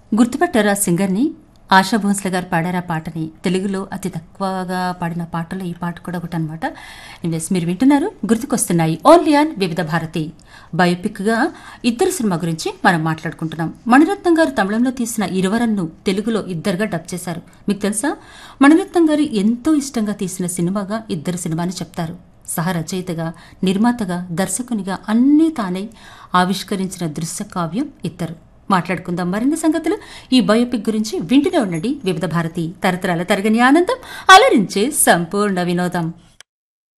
గుర్తుపట్టారా సింగర్ని ఆశా భోన్స్లే గారు పాడారా పాటని తెలుగులో అతి తక్కువగా పాడిన పాటలో ఈ పాట కూడా ఒకటి అనమాట ఎస్ మీరు వింటున్నారు గుర్తుకొస్తున్నాయి ఓన్లీ ఆన్ వివిధ భారతి బయోపిక్గా ఇద్దరు సినిమా గురించి మనం మాట్లాడుకుంటున్నాం మణిరత్నం గారు తమిళంలో తీసిన ఇరువరన్ను తెలుగులో ఇద్దరుగా డబ్ చేశారు మీకు తెలుసా మణిరత్నం గారు ఎంతో ఇష్టంగా తీసిన సినిమాగా ఇద్దరు సినిమాని చెప్తారు సహ రచయితగా నిర్మాతగా దర్శకునిగా అన్నీ తానై ఆవిష్కరించిన దృశ్య కావ్యం ఇద్దరు మాట్లాడుకుందాం మరిన్ని సంగతులు ఈ బయోపిక్ గురించి వింటూనే ఉండండి వివిధ భారతి తరతరాల తరగని ఆనందం అలరించే సంపూర్ణ వినోదం